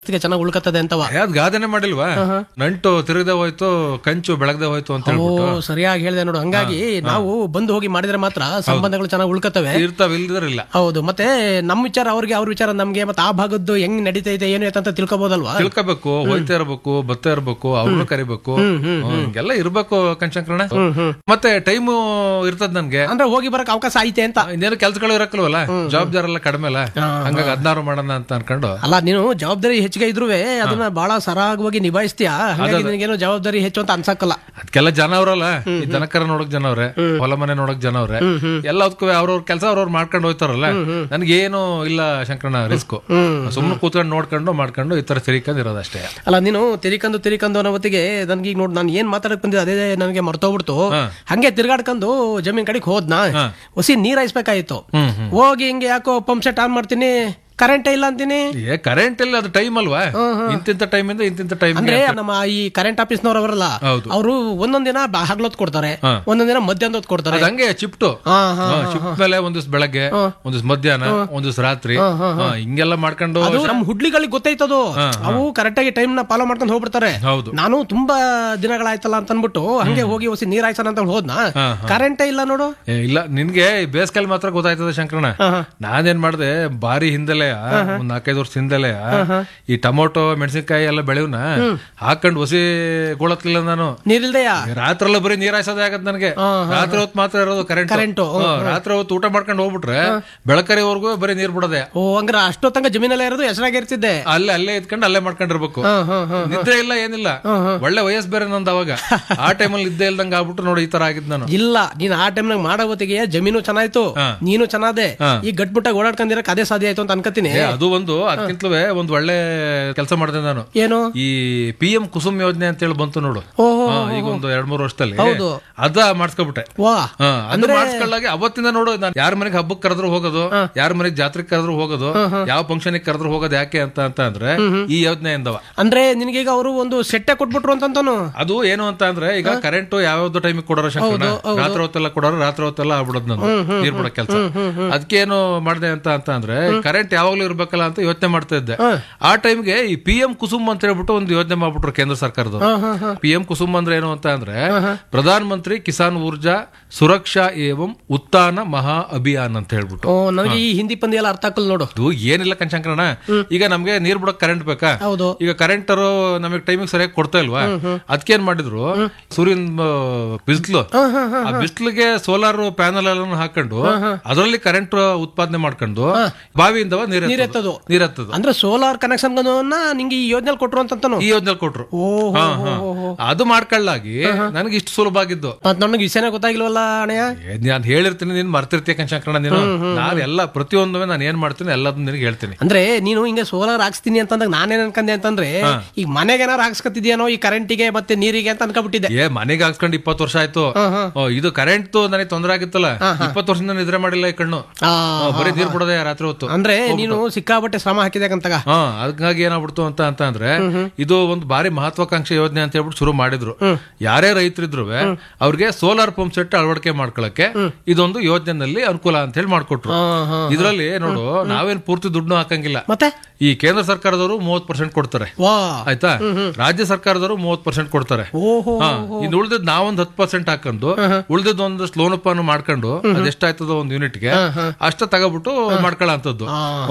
ಗೆ ಚೆನ್ನಾಗಿ ಉಳ್ಕತ್ತದೆ ಅಂತವ ಅದ್ ಗಾದನೆ ಮಾಡಿಲ್ವಾ ನಂಟು ತಿರುಗದೆ ಹೋಯ್ತು ಕಂಚು ಬೆಳಗ್ದೆ ಹೋಯ್ತು ಅಂತ ಓ ಹೇಳ್ಬಿಟ್ಟು ಸರಿಯಾಗಿ ಹೇಳಿದೆ ನೋಡು ಹಂಗಾಗಿ ನಾವು ಬಂದು ಹೋಗಿ ಮಾಡಿದ್ರೆ ಮಾತ್ರ ಸಂಬಂಧಗಳು ಚೆನ್ನಾಗಿ ಉಳ್ಕತ್ತವೆ ಇರ್ತಾವ ಇಲ್ದಿರಲ್ಲ ಹೌದು ಮತ್ತೆ ನಮ್ ವಿಚಾರ ಅವ್ರಿಗೆ ಅವ್ರ ವಿಚಾರ ನಮ್ಗೆ ಮತ್ತೆ ಆ ಭಾಗದ್ದು ಹೆಂಗ್ ನಡೀತೈತೆ ಏನು ಅಂತ ತಿಳ್ಕೊಬೋದಲ್ವಾ ತಿಳ್ಕೋಬೇಕು ಹೋಯ್ತಾ ಇರ್ಬೇಕು ಬತ್ತಾ ಇರ್ಬೇಕು ಅವ್ರನ್ನು ಕರಿಬೇಕು ಹ್ಮ್, ಹಿಂಗೆಲ್ಲ ಇರ್ಬೇಕು ಕಣ್ಶಂಕರಣ ಮತ್ತೆ ಟೈಮು ಇರ್ತದ ನನ್ಗೆ ಅಂದ್ರೆ ಹೋಗಿ ಬರಕ್ ಅವಕಾಶ ಐತೆ ಅಂತ ಇನ್ನೇನು ಕೆಲ್ಸಗಳು ಇರಕ್ಕಲ್ವಲ್ಲ ಜವಾಬ್ದಾರಿ ಎಲ್ಲ ಕಡಿಮೆ ಅಲ್ಲ ಹಂಗಾಗಿ ಹದಿನಾರು ಮಾಡೋಣ ಅಂತ ಅನ್ಕೊಂಡು ಅಲ್ಲ ನೀನು ಜವಾಬ್ದಾರಿ ಹೆಚ್ಚಿಗೆ ಇದ್ರುವೆ ಅದನ್ನ ಬಹಳ ಸರಾಗವಾಗಿ ನಿಭಾಯಿಸ್ತೀಯ ಹಾಗಾಗಿ ನಿನಗೇನು ಜವಾಬ್ದಾರಿ ಹೆಚ್ಚು ಅಂತ ಅನ್ಸಕ್ಕಲ್ಲ ಅದಕ್ಕೆಲ್ಲ ಜನ ಅವ್ರಲ್ಲ ಈ ದನಕರ ನೋಡಕ್ ಜನ ಅವ್ರೆ ಹೊಲ ಮನೆ ನೋಡಕ್ ಜನ ಅವ್ರೆ ಎಲ್ಲದಕ್ಕೂ ಅವ್ರವ್ರ ಕೆಲಸ ಅವ್ರವ್ರು ಮಾಡ್ಕೊಂಡು ಹೋಯ್ತಾರಲ್ಲ ನನ್ಗೇನು ಇಲ್ಲ ಶಂಕರಣ ರಿಸ್ಕ್ ಸುಮ್ಮನೆ ಕೂತ್ಕೊಂಡು ನೋಡ್ಕೊಂಡು ಮಾಡ್ಕೊಂಡು ಈ ತರ ತಿರ್ಕೊಂಡು ಇರೋದಷ್ಟೇ ಅಲ್ಲ ನೀನು ತಿರಿಕಂದು ತಿರಿಕಂದು ಅನ್ನೋ ಹೊತ್ತಿಗೆ ನನ್ಗೆ ಈಗ ನೋಡ್ ನಾನು ಏನ್ ಮಾತಾಡಕ್ ಬಂದಿದ್ದೆ ಅದೇ ನನಗೆ ಮರ್ತೋಗ್ಬಿಡ್ತು ಹಂಗೆ ತಿರ್ಗಾಡ್ಕೊಂಡು ಜಮೀನ್ ಕಡೆಗೆ ಹೋದ್ನಾ ಹೊಸಿ ನೀರ್ ಹಾಯಿಸ್ಬೇಕಾಯ್ತು ಹ್ಮ್ ಹ್ಮ್ ಹೋಗಿ ಹಿಂಗೆ ಯಾಕೋ ಪಂಪ್ ಸೆಟ್ ಆನ್ ಮಾಡ್ತೀನಿ ಕರೆಂಟೇ ಇಲ್ಲ ಅಂತೀನಿ ಏ ಕರೆಂಟ್ ಇಲ್ಲ ಅದು ಟೈಮ್ ಅಲ್ವಾ ಇಂತಿಂತ ಟೈಮಿಂದ ಇಂತಿಂತ ಟೈಮ್ ಅಂದ್ರೆ ನಮ್ಮ ಈ ಕರೆಂಟ್ ಆಫೀಸ್ನವ್ರು ಅವರಲ್ಲ ಹೌದು. ಅವರು ಒಂದೊಂದ್ ದಿನ ಬ- ಹಗ್ಲೊತ್ತು ಕೊಡ್ತಾರೆ ಒಂದೊಂದ್ ದಿನ ಮಧ್ಯಾಹ್ನ ಹೊತ್ತು ಕೊಡ್ತಾರೆ ಅದ್ ಹಂಗೆ ಚಿಪ್ಟು ಹಾ, ಹಾ, ಶಿಫ್ಟ್ ಮೇಲೆ ಒಂದ್ ದಿವ್ಸ ಬೆಳಗ್ಗೆ ಒಂದ್ ದಿವ್ಸ ಮಧ್ಯಾಹ್ನ ಒಂದ್ ದಿವ್ಸ ರಾತ್ರಿ ಹಾ, ಹಿಂಗೆಲ್ಲ ಮಾಡ್ಕೊಂಡು ಅದು ನಮ್ಮ ಹುಡ್ಲಿಗಳಿಗೆ ಗೊತ್ತೈತದು ಅವು ಕರೆಕ್ಟ್ ಆಗಿ ಟೈಮ್ ನ ಫಾಲೋ ಮಾಡ್ಕೊಂಡು ಹೋಗ್ಬಿಡ್ತಾರೆ ಹೌದು ನಾನು ತುಂಬಾ ದಿನಗಳಾಯ್ತಲ್ಲ ಅಂತ ಅನ್ಬಿಟ್ಟು ಹಂಗೆ ಹೋಗಿ ಹೊಸಿ ನೀರ್ ಹಾಯ್ಸೋಣ ಅಂತ ಹೋದ್ನಾ ಕರೆಂಟೇ ಇಲ್ಲ ನೋಡು ಏ, ಇಲ್ಲ ನಿನ್ಗೆ ಈ ಬೇಸ್ಕಲ್ ಮಾತ್ರ ಗೊತ್ತಾಯ್ತದ ಶಂಕರಣ ನಾನೇನ್ ಮಾಡ್ದೆ ಬಾರಿ ಹಿಂದೆಲೆ ಒಂದ್ ನಾಲ್ಕೈದು ವರ್ಷ ಹಿಂದೆಲೆ ಈ ಟೊಮೊಟೊ ಮೆಣಸಿನ್ಕಾಯಿ ಎಲ್ಲ ಬೆಳೆವ್ನ ಹಾಕೊಂಡ್ ಹೊಸಿ ಗೊಳತ್ಲಿಲ್ಲ ನಾನು ನೀರಿಲ್ದೆಯಾ ರಾತ್ರಿ ಎಲ್ಲ ಬರೀ ನೀರ್ ಹಾಯ್ಸೋದೇ ಆಗತ್ ನನಗೆ ರಾತ್ರಿ ಹೊತ್ತು ಮಾತ್ರ ಇರೋದು ಕರೆಂಟ್ ಕರೆಂಟು, ರಾತ್ರಿ ಹೊತ್ತು ಊಟ ಮಾಡ್ಕೊಂಡು ಹೋಗ್ಬಿಟ್ರೆ ಬೆಳಕರಿವರೆಗೂ ಬರೀ ನೀರ್ ಬಿಡೋದೆ ಓ ಹಂಗ್ರ ಅಷ್ಟೊತ್ತಂಗ ಜಮೀನಲ್ಲೇ ಇರೋದು ಹೆಸರಾಗಿರ್ತಿದ್ದೆ ಅಲ್ಲೇ ಅಲ್ಲೇ ಇದ್ಕೊಂಡು ಅಲ್ಲೇ ಮಾಡ್ಕೊಂಡಿರ್ಬೇಕು ಹಾ ಹಾ ಹಾ ನಿದ್ರೆ ಇಲ್ಲ ಏನಿಲ್ಲ ಒಳ್ಳೆ ವಯಸ್ಸು ಬೇರೆ ನಂದು ಅವಾಗ ಆ ಟೈಮಲ್ಲಿ ಇದ್ದೇ ಇಲ್ದಂಗ ಆಗ್ಬಿಟ್ಟು ನೋಡಿ ಈ ತರ ಆಗಿದ್ ನಾನು ಇಲ್ಲ ನೀನ್ ಆ ಟೈಮ್ನಾಗ ಮಾಡೋ ಹೊತ್ತಿಗೆ ಜಮೀನು ಚೆನ್ನಾಯ್ತು ನೀನು ಚೆನ್ನಾದೆ ಈ ಗಟ್ಬಿಟ್ಟಾಗ ಓಡಾಡ್ಕೊಂಡಿರಕ್ ಅದೇ ಸಾಧ್ಯ ಆಯ್ತು ಅಂತ ಅನ್ಕೋತೀನಿ ಏ, ಅದು ಒಂದು ಅದಕ್ಕಿಂತಲೂ ಒಂದ್ ಒಳ್ಳೆ ಕೆಲಸ ಮಾಡಿದೆ ನಾನು ಏನು ಈ ಪಿ ಎಂ ಕುಸುಮ್ ಯೋಜನೆ ಅಂತ ಹೇಳಿ ಬಂತು ನೋಡು ಓಹೋ ಹಾ, ಈಗ ಒಂದು ಎರಡ್ ಮೂರು ವರ್ಷದಲ್ಲಿ ಹೌದು. ಅದ ಮಾಡಿಸ್ಕೊಬಿಟ್ಟೆ ವಾ ಹಾ, ಅದು ಮಾಡಿಸ್ಕೊಳ್ಳಾಗೆ ಅವತ್ತಿಂದ ನೋಡು ನಾನು ಯಾರ ಮನೆಗೆ ಹಬ್ಬಕ್ಕೆ ಕರೆದ್ರು ಹೋಗೋದು ಯಾರ ಮನೆಗೆ ಜಾತ್ರೆಗೆ ಕರೆದ್ರು ಹೋಗೋದು ಯಾವ ಫಂಕ್ಷನ್ ಕರೆದ್ರು ಹೋಗೋದು ಯಾಕೆ ಅಂತ ಅಂತ ಅಂದ್ರೆ ಈ ಯೋಜನೆಯಿಂದವ ಅಂದ್ರೆ ನಿನಗೀಗ ಅವರು ಒಂದು ಸೆಟ್ಟೆ ಕೊಟ್ಬಿಟ್ರು ಅಂತಂತಾನು ಅದು ಏನು ಅಂತ ಅಂದ್ರೆ ಈಗ ಕರೆಂಟ್ ಯಾವ್ದು ಟೈಮಿಗೆ ಕೊಡೋರು ಶಂಕರಣ್ಣ ರಾತ್ರಿ ಹೊತ್ತೆಲ್ಲ ಕೊಡೋರು ರಾತ್ರಿ ಹೊತ್ತೆಲ್ಲ ಆಗ್ಬಿಡೋದು ನಾನು ನೀರ್ ಬಿಡೋ ಕೆಲಸ ಅದಕ್ಕೆ ಏನು ಮಾಡಿದೆ ಅಂತ ಅಂತ ಅಂದ್ರೆ ಕರೆಂಟ್ ಯಾವಾಗ್ಲೂ ಇರ್ಬೇಕಲ್ಲ ಅಂತ ಯೋಚನೆ ಮಾಡ್ತಾ ಇದ್ದೆ ಆ ಟೈಮ್ಗೆ ಈ ಪಿ ಎಂ ಕುಸುಮ್ ಅಂತ ಹೇಳ್ಬಿಟ್ಟು ಒಂದು ಯೋಜನೆ ಮಾಡ್ಬಿಟ್ರು ಕೇಂದ್ರ ಸರ್ಕಾರದವರು ಪಿ ಎಂ ಕುಸುಮ್ ಅಂದ್ರೆ ಏನು ಅಂತ ಅಂದ್ರೆ ಪ್ರಧಾನ ಮಂತ್ರಿ ಕಿಸಾನ್ ಊರ್ಜಾ ಸುರಕ್ಷಾ ಏವಂ ಉತ್ಥಾನ ಮಹಾ ಅಭಿಯಾನ್ ಅಂತ ಹೇಳ್ಬಿಟ್ಟು ಓ ನನಗೆ ಈ ಹಿಂದಿ ಪಂದ್ಯ ಎಲ್ಲ ಅರ್ಥ ಆಗಲ್ಲ ನೋಡು ಅದು ಏನಿಲ್ಲ ಕಣ್ಶಂಕರಣ ಈಗ ನಮ್ಗೆ ನೀರ್ ಬಿಡಕ್ ಕರೆಂಟ್ ಬೇಕಾ ಹೌದು ಈಗ ಕರೆಂಟ್ ನಮಗೆ ಟೈಮಿಂಗ್ ಸರಿಯಾಗಿ ಕೊಡ್ತಾ ಇಲ್ವಾ ಅದಕ್ಕೇನ್ ಮಾಡಿದ್ರು ಸೂರ್ಯನ ಬಿಸಿಲು ಆ ಬಿಸಿಲಿಗೆ ಸೋಲಾರ್ ಪ್ಯಾನಲ್ ಎಲ್ಲ ಹಾಕೊಂಡು ಅದರಲ್ಲಿ ಕರೆಂಟ್ ಉತ್ಪಾದನೆ ಮಾಡ್ಕೊಂಡು ಬಾವಿಯಿಂದ ನೀರ್ ಎತ್ತೋದು. ನೀರ್ ಎತ್ತದು ಅಂದ್ರೆ ಸೋಲಾರ್ ಕನೆಕ್ಷನ್ ನಿಂಗೆ ಈ ಯೋಜನೆ ಕೊಟ್ರು ಅಂತಂತಾನು ಈ ಯೋಜನೆ ಕೊಟ್ರು ಓ ಹಾ, ಹಾ. ಅದು ಮಾಡ್ಕೊಳ್ಳಾಗಿ ನನಗೆ ಇಷ್ಟು ಸುಲಭ ಆಗಿದ್ದು ಮತ್ ನನಗೆ ವಿಷಯನೇ ಗೊತ್ತಾಗಿಲ್ವಲ್ಲ ಅಣೆಯ ನಾನು ಹೇಳಿರ್ತೀನಿ ನೀನ್ ಮರ್ತಿರ್ತೀಯ ಕಣ್ಶಂಕರಣ ನೀನು ನಾನು ಎಲ್ಲ ಪ್ರತಿಯೊಂದು ನಾನು ಏನ್ ಮಾಡ್ತೀನಿ ಎಲ್ಲದನ್ನ ನಿನಗೆ ಹೇಳ್ತೀನಿ ಅಂದ್ರೆ ನೀನು ಹಿಂಗೆ ಸೋಲಾರ್ ಹಾಕ್ಸ್ತೀನಿ ಅಂತಂದಾಗ ನಾನೇನ್ ಅನ್ಕಂದೆ ಅಂತಂದ್ರೆ ಈಗ ಮನೆಗೆ ಏನಾರು ಹಾಕ್ಸ್ಕೊತಿದ್ಯಾನೋ ಈ ಕರೆಂಟಿಗೆ ಮತ್ತೆ ನೀರಿಗೆ ಅಂತ ಅನ್ಕೊಬಿಟ್ಟಿದ್ದೆ ಏ ಮನೆಗೆ ಹಾಕ್ಸ್ಕೊಂಡು ಇಪ್ಪತ್ತು ವರ್ಷ ಆಯ್ತು ಓ, ಇದು ಕರೆಂಟ್ ನನಗೆ ತೊಂದರೆ ಆಗಿತ್ತಲ್ಲ ಇಪ್ಪತ್ತು ವರ್ಷದಿಂದ ನಿದ್ರೆ ಮಾಡಿಲ್ಲ ಈ ಕಣ್ಣು ಆ, ಓ, ಬರೀ ನೀರ್ ಬಿಡೋದೆ ರಾತ್ರಿ ಹೊತ್ತು ಅಂದ್ರೆ ನೀನು ಸಿಕ್ಕಾಪಟ್ಟೆ ಶ್ರಮ ಹಾಕಿದಾಗಂತಾಗ ಹಾ ಅದಕ್ಕಾಗಿ ಏನಾಗ್ಬಿಡ್ತು ಅಂತ ಅಂತ ಅಂದ್ರೆ ಇದು ಒಂದು ಬಾರಿ ಮಹತ್ವಾಕಾಂಕ್ಷೆ ಯೋಜನೆ ಅಂತ ಹೇಳ್ಬಿಟ್ಟು ಶುರು ಮಾಡಿದ್ರು ಯಾರೇ ರೈತರಿದ್ರು ಅವ್ರಿಗೆ ಸೋಲಾರ್ ಪಂಪ್ ಸೆಟ್ ಅಳವಡಿಕೆ ಮಾಡ್ಕೊಳಕ್ಕೆ ಇದೊಂದು ಯೋಜನೆನಲ್ಲಿ ಅನುಕೂಲ ಅಂತ ಹೇಳಿ ಮಾಡ್ಕೊಟ್ರು ಇದ್ರಲ್ಲಿ ನೋಡು ನಾವೇನ್ ಪೂರ್ತಿ ದುಡ್ಡು ಹಾಕಂಗಿಲ್ಲ ಮತ್ತೆ ಈ ಕೇಂದ್ರ ಸರ್ಕಾರದವರು ಮೂವತ್ ಪರ್ಸೆಂಟ್ ಕೊಡ್ತಾರೆ ವಾ ಆಯ್ತಾ ರಾಜ್ಯ ಸರ್ಕಾರದವರು ಮೂವತ್ ಪರ್ಸೆಂಟ್ ಕೊಡ್ತಾರೆ ಓಹೋ ಹಾ, ಇನ್ನು ಉಳ್ದಿದ್ ನಾವೊಂದ್ ಹತ್ತು ಪರ್ಸೆಂಟ್ ಹಾಕೊಂಡು ಉಳ್ದಿದ್ ಒಂದಷ್ಟು ಲೋನ್ ಅನ್ನು ಮಾಡ್ಕೊಂಡು ಅದೆಷ್ಟಾಯ್ತದ ಒಂದ್ ಯೂನಿಟ್ಗೆ ಅಷ್ಟ ತಗೋಬಿಟ್ಟು ಮಾಡ್ಕೊಳ್ಳೋ ಅಂತದ್ದು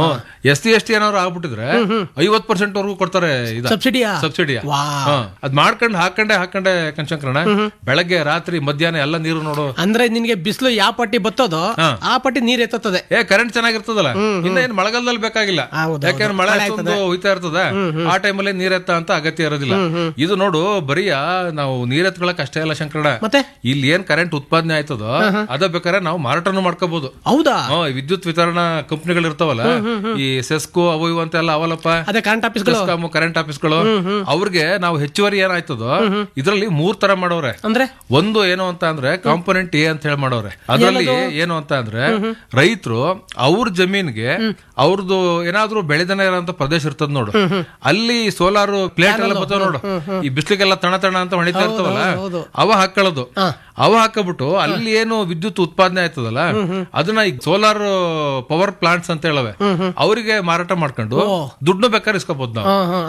ಎಸ್ ಟಿ ಎಸ್ ಟಿ ಏನಾದ್ರು ಆಗ್ಬಿಟ್ಟಿದ್ರೆ ಐವತ್ ಪರ್ಸೆಂಟ್ ವರ್ಗೂ ಕೊಡ್ತಾರೆ ಇದ ಸಬ್ಸಿಡಿಯಾ ಸಬ್ಸಿಡಿಯ ವಾ ಅದ್ ಮಾಡ್ಕೊಂಡು ಹಾಕೊಂಡೆ ಹಾಕೊಂಡೆ ಕಣ್ಶಂಕರಣ ಬೆಳಗ್ಗೆ ರಾತ್ರಿ ಮಧ್ಯಾಹ್ನ ಎಲ್ಲ ನೀರು ನೋಡು ಅಂದ್ರೆ ನಿನ್ಗೆ ಬಿಸಿಲು ಯಾವ ಪಟ್ಟಿ ಬತ್ತೋದೋ ಆ ಪಟ್ಟಿ ನೀರ್ ಎತ್ತತ್ತದೆ ಏ ಕರೆಂಟ್ ಚೆನ್ನಾಗಿರ್ತದಲ್ಲ ಇನ್ನ ಏನ್ ಮಳೆಗಾಲದಲ್ಲಿ ಬೇಕಾಗಿಲ್ಲ ಹೌದು, ಯಾಕಂದ್ರೆ ಮಳೆ ಅಷ್ಟೊಂದು ಹೋಯ್ತಾ ಇರ್ತದ ಆ ಟೈಮಲ್ಲಿ ನೀರೆತ್ತ ಅಂತ ಅಗತ್ಯ ಇರೋದಿಲ್ಲ ಇದು ನೋಡು ಬರೀ ನಾವು ನೀರೆತ್ಕೊಳಕ್ ಅಷ್ಟೇ ಅಲ್ಲ ಶಂಕರಣ ಮತ್ತೆ ಇಲ್ಲಿ ಏನ್ ಕರೆಂಟ್ ಉತ್ಪಾದನೆ ಆಯ್ತದೋ ಅದ ಬೇಕಾದ್ರೆ ನಾವು ಮಾರಾಟನೂ ಮಾಡ್ಕೋಬಹುದು ಹೌದಾ ಈ ವಿದ್ಯುತ್ ವಿತರಣಾ ಕಂಪನಿಗಳು ಇರ್ತಾವಲ್ಲ ಈ ಸೆಸ್ಕೋ ಅವು ಇವು ಅಂತೆಲ್ಲ ಅವಲಪ್ಪ ಅದೇ ಕರೆಂಟ್ ಆಫೀಸ್ಗಳು ಸೆಸ್ಕಾಮ್ ಕರೆಂಟ್ ಆಫೀಸ್ಗಳು ಅವ್ರಿಗೆ ನಾವು ಹೆಚ್ಚುವರಿ ಏನಾಯ್ತದೋ ಇದ್ರಲ್ಲಿ ಮೂರ್ ತರ ಮಾಡವ್ರೆ ಅಂದ್ರೆ ಒಂದು ಏನು ಅಂತ ಅಂದ್ರೆ ಕಾಂಪೊನೆಂಟ್ ಎ ಅಂತ ಹೇಳಿ ಮಾಡವ್ರೆ ಅದರಲ್ಲಿ ಏನು ಅಂತ ಅಂದ್ರೆ ರೈತರು ಅವ್ರ ಜಮೀನ್ಗೆ ಅವ್ರದ್ದು ಏನಾದ್ರೂ ಬೆಳೆದನೆ ಇರೋಂತ ಪ್ರದೇಶ ಇರ್ತದ ನೋಡು ಅಲ್ಲಿ ಸೋಲಾರ್ ಪ್ಲೇಟ್ ಎಲ್ಲ ಬರ್ತಾವ ನೋಡು ಈ ಬಿಸ್ಲಿಗೆಲ್ಲ ತಣ ತಣ ಅಂತ ಹೊಣಿತಾ ಇರ್ತಾವಲ್ಲ ಹೌದು. ಅವ ಹಾಕೊಳ್ಳೋದು ಅವ ಹಾಕಬಿಟ್ಟು ಅಲ್ಲಿ ಏನು ವಿದ್ಯುತ್ ಉತ್ಪಾದನೆ ಆಯ್ತದಲ್ಲ ಅದನ್ನ ಈಗ ಸೋಲಾರ್ ಪವರ್ ಪ್ಲಾಂಟ್ಸ್ ಅಂತ ಹೇಳವೆ ಅವರಿಗೆ ಮಾರಾಟ ಮಾಡ್ಕೊಂಡು ದುಡ್ಡು ಬೇಕಾದ್ರೆ ಇಸ್ಕೋಬಹುದು ನಾವು ಹಾ ಹಾ